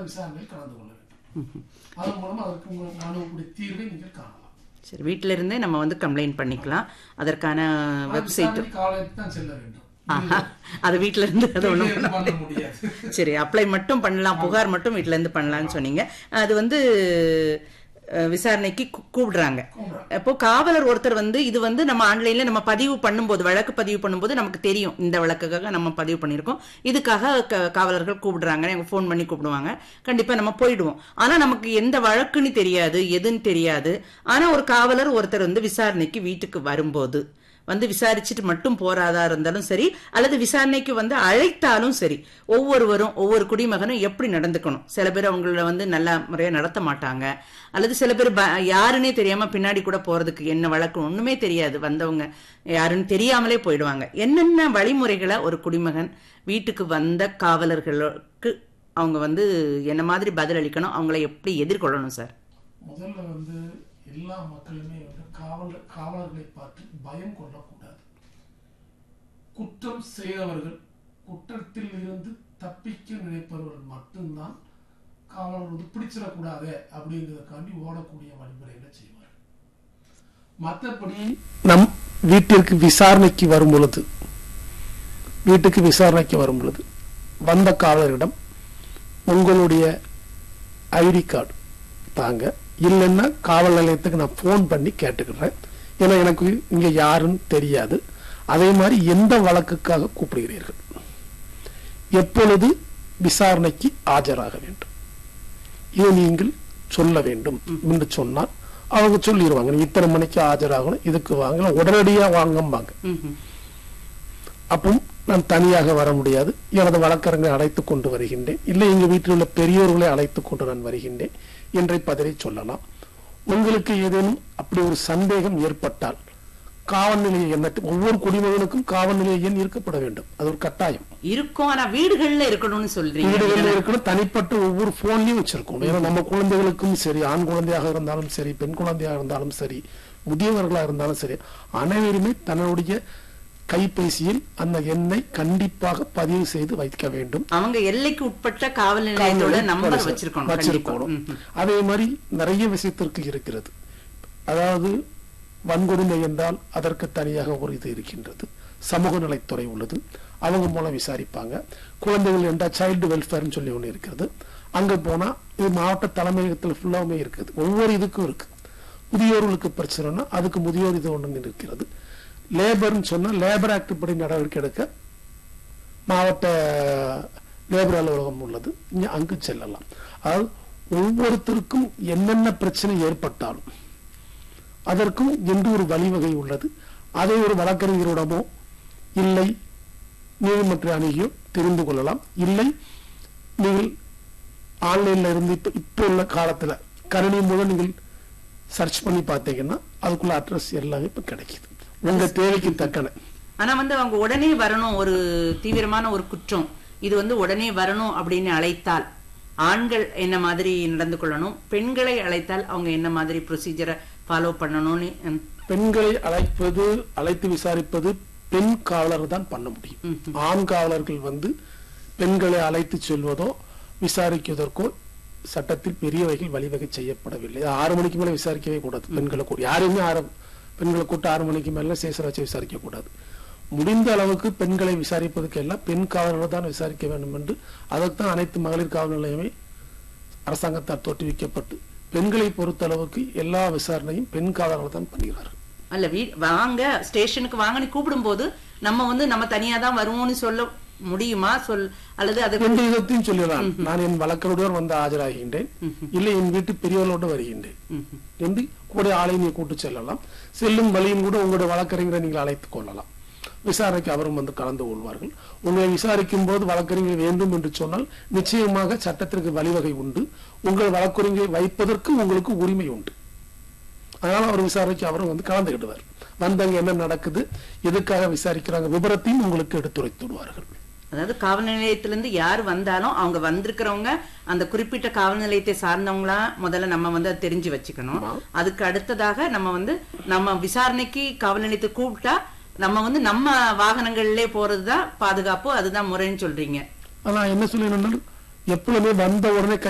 விசாரணையில் கலந்து கொள்ள வேண்டும் அதன் மூலமா அதற்கு உங்கள் மனுவுடைய தீர்வை நீங்கள் காணலாம் சரி வீட்டில இருந்தே நம்ம வந்து கம்ப்ளைண்ட் பண்ணிக்கலாம் அதற்கான வெப்சைட் விசாரணை காலையில் தான் செல்ல வேண்டும் ஆஹா அது வீட்ல இருந்து அது ஒண்ணும் வீட்டிலே இருந்து பண்ண முடியாது சரி அப்ளை மட்டும் பண்ணலாம் புகார் மட்டும் வீட்ல இருந்து பண்ணலாம்னு சொன்னீங்க அது வந்து அஹ், விசாரணைக்கு கூ- கூப்பிடுறாங்க கூப்பிடுறாங்க. அப்போ காவலர் ஒருத்தர் வந்து இது வந்து நம்ம ஆன்லைன்ல நம்ம பதிவு பண்ணும்போது வழக்கு பதிவு பண்ணும்போது நமக்கு தெரியும் இந்த வழக்குக்காக நம்ம பதிவு பண்ணியிருக்கோம் இதுக்காக க- காவலர்கள் கூப்பிடுறாங்க எங்க ஃபோன் பண்ணி கூப்பிடுவாங்க கண்டிப்பா நம்ம போயிடுவோம் ஆனா நமக்கு எந்த வழக்குன்னு தெரியாது எதுன்னு தெரியாது ஆனா ஒரு காவலர் ஒருத்தர் வந்து விசாரணைக்கு வீட்டுக்கு வரும்போது வந்து விசாரிச்சுட்டு மட்டும் போறாதா இருந்தாலும் சரி அல்லது விசாரணைக்கு வந்து அழைத்தாலும் சரி ஒவ்வொருவரும் ஒவ்வொரு குடிமகனும் எப்படி நடந்துக்கணும் சில பேர் அவங்கள வந்து நல்ல முறையா நடத்த மாட்டாங்க அல்லது சில பேர் ப- யாருன்னே தெரியாம பின்னாடி கூட போறதுக்கு என்ன வழக்கு ஒண்ணுமே தெரியாது வந்தவங்க யாருன்னு தெரியாமலே போயிடுவாங்க என்னென்ன வழிமுறைகளை ஒரு குடிமகன் வீட்டுக்கு வந்த காவலர்களுக்கு அவங்க வந்து என்ன மாதிரி பதிலளிக்கணும் அவங்கள எப்படி எதிர்கொள்ளணும் சார் முதல்ல வந்து எல்லா மக்களுமே வந்து காவல் காவலர்களை பார்த்து பயம் கொள்ளக்கூடாது குற்றம் செய்தவர்கள் குற்றத்தில் இருந்து தப்பிக்க நினைப்பவர்கள் மட்டும்தான் காவலர் வந்து பிடிச்சிடக்கூடாது அப்படிங்கிறதுக்காண்டி ஓடக்கூடிய வழிமுறைகளை செய்வார் மற்றபடி நம் வீட்டிற்கு விசாரணைக்கு வரும் பொழுது வீட்டுக்கு விசாரணைக்கு வரும் பொழுது வந்த காவலரிடம் உங்களுடைய ஐடி கார்டு தாங்க இல்லைன்னா காவல் நிலையத்துக்கு நான் ஃபோன் பண்ணி கேட்டுக்கிறேன் ஏன்னா எனக்கு இங்க யாருன்னு தெரியாது அதே மாதிரி எந்த வழக்குக்காக கூப்பிடுகிறீர்கள் எப்பொழுது விசாரணைக்கு ஆஜராக வேண்டும் இதை நீங்கள் சொல்ல வேண்டும் என்று சொன்னால் அவங்க சொல்லிடுவாங்க நீ இத்தனை மணிக்கு ஆஜராகணும் இதுக்கு வாங்க உடனடியா வாங்கம்பாங்க ம்ஹும். அப்போ நான் தனியாக வர முடியாது எனது வழக்கறிஞரை அழைத்துக் கொண்டு வருகின்றேன் இல்லை எங்க வீட்டில் உள்ள பெரியோர்களை அழைத்துக் கொண்டு நான் வருகின்றேன் என்ற பதிலை சொல்லலாம் உங்களுக்கு ஏதேனும் அப்படி ஒரு சந்தேகம் ஏற்பட்டால் காவல் நிலைய எண்ண ஒவ்வொரு குடிமகனுக்கும் காவல் நிலைய எண் இருக்கப்பட வேண்டும் அது ஒரு கட்டாயம் இருக்கும் ஆனா வீடுகள்ல இருக்கணும்னு சொல்றீங்க வீடுகளில் இருக்கணும் தனிப்பட்ட ஒவ்வொரு போன்லயும் வச்சிருக்கணும் ஏன்னா நம்ம குழந்தைகளுக்கும் சரி ஆண் குழந்தையாக இருந்தாலும் சரி பெண் குழந்தையாக இருந்தாலும் சரி முதியவர்களாக இருந்தாலும் சரி அனைவருமே தன்னுடைய கைபேசியில் அந்த எண்ணை கண்டிப்பாக பதிவு செய்து வைக்க வேண்டும் அவங்க எல்லைக்கு உட்பட்ட காவல் நிலையத்தோட நம்பர் வச்சிருக்கணும் கண்டிப்பா. வச்சிருக்கணும் ம்ஹும். அதே மாதிரி நிறைய விஷயத்திற்கு இருக்கிறது அதாவது வன்கொடுமை என்றால் அதற்கு தனியாக ஒரு இது இருக்கின்றது சமூக நலத்துறை உள்ளது அவங்க மூலம் விசாரிப்பாங்க குழந்தைகள் என்றால் சைல்டு வெல்ஃபேர்னு சொல்லி ஒன்று இருக்கிறது அங்க போனா இது மாவட்ட தலைமையகத்தில் ஃபுல்லாமே இருக்குது ஒவ்வொரு இதுக்கும் இருக்கு முதியோர்களுக்கு பிரச்சனைனா அதுக்கு முதியோர் இது ஒன்று இருக்கிறது லேபர்னு சொன்னா லேபர் ஆக்ட் படி நடவடிக்கை எடுக்க மாவட்ட லேபர் அலுவலகம் உள்ளது இங்க அங்கு செல்லலாம் அதாவது ஒவ்வொருத்தருக்கும் என்னென்ன பிரச்சனை ஏற்பட்டாலும் அதற்கும் என்று ஒரு வழிவகை உள்ளது அதை ஒரு வழக்கறிஞரிடமோ இல்லை நீதிமன்ற அணுகியோ தெரிந்து கொள்ளலாம் இல்லை நீங்கள் ஆன்லைன்ல இருந்து இப்ப இப்ப உள்ள காலத்துல கணினி மூலம் நீங்கள் சர்ச் பண்ணி பார்த்தீங்கன்னா அதுக்குள்ள அட்ரஸ் எல்லாமே இப்ப கிடைக்குது உங்க தேவைக்கு தக்கன ஆனா வந்து அவங்க உடனே வரணும் ஒரு தீவிரமான ஒரு குற்றம் இது வந்து உடனே வரணும் அப்படின்னு அழைத்தால் ஆண்கள் என்ன மாதிரி நடந்து கொள்ளணும் பெண்களை அழைத்தால் அவங்க என்ன மாதிரி ப்ரொசீஜரை ஃபாலோ பண்ணணும்னு ம், பெண்களை அழைப்பது அழைத்து விசாரிப்பது பெண் காவலர் தான் பண்ண முடியும் ஆண் காவலர்கள் வந்து பெண்களை அழைத்து செல்வதோ விசாரிக்குவதற்கோ சட்டத்தில் பெரிய வகையில் வழிவகை செய்யப்படவில்லை ஆறு மணிக்கு மேல விசாரிக்கவே கூடாது பெண்களை கூட யாரையுமே ஆறு பெண்களை கூட்ட ஆறு மணிக்கு மேல சேசர வச்சு விசாரிக்க கூடாது முடிந்த அளவுக்கு பெண்களை விசாரிப்பதற்கு எல்லாம் பெண் காவலர்கள் தான் விசாரிக்க வேண்டும் என்று அதற்குத்தான் அனைத்து மகளிர் காவல் நிலையமே அரசாங்கத்தால் தோற்றுவிக்கப்பட்டு பெண்களை பொறுத்த அளவுக்கு எல்லா விசாரணையும் பெண் காவலர்கள் தான் பண்ணுகிறார்கள் அல்ல வீ வாங்க ஸ்டேஷனுக்கு வாங்கன்னு கூப்பிடும்போது நம்ம வந்து நம்ம தனியா தான் வருவோம்னு சொல்ல முடியுமா சொல் அல்லது அது ரெண்டு விதத்தையும் சொல்லலாம் நான் என் வழக்கருடன் வந்து ஆஜராகின்றேன் இல்லை என் வீட்டு பெரியவர்களோடு வருகின்றேன் என்று கூட ஆளையும் நீ கூட்டு செல்லலாம் செல்லும் வழியும் கூட உங்களுடைய வழக்கறிஞரை நீங்கள் அழைத்துக் கொள்ளலாம் விசாரணைக்கு அவரும் வந்து கலந்து கொள்வார்கள் உங்களை விசாரிக்கும் போது வழக்கறிஞர் வேண்டும் என்று சொன்னால் நிச்சயமாக சட்டத்திற்கு வழிவகை உண்டு உங்கள் வழக்கறிஞரை வைப்பதற்கு உங்களுக்கு உரிமை உண்டு அதனால அவர் விசாரிச்சு அவரும் வந்து கலந்துக்கிடுவார் வந்தவங்க என்ன நடக்குது எதுக்காக விசாரிக்கிறாங்க விபரத்தையும் உங்களுக்கு எடுத்துரைத்து விடுவார்கள் அதாவது காவல் நிலையத்திலிருந்து யார் வந்தாலும் அவங்க வந்திருக்கிறவங்க அந்த குறிப்பிட்ட காவல் நிலையத்தை சார்ந்தவங்களா முதல்ல நம்ம வந்து அதை தெரிஞ்சு வச்சுக்கணும் அதுக்கு அடுத்ததாக நம்ம வந்து நம்ம விசாரணைக்கு காவல் நிலையத்தை கூப்பிட்டா நம்ம வந்து நம்ம வாகனங்கள்லயே போறதுதான் பாதுகாப்பு அதுதான் முறைன்னு சொல்றீங்க ஆனா என்ன சொல்லணும் எப்பொழுதுமே வந்த உடனே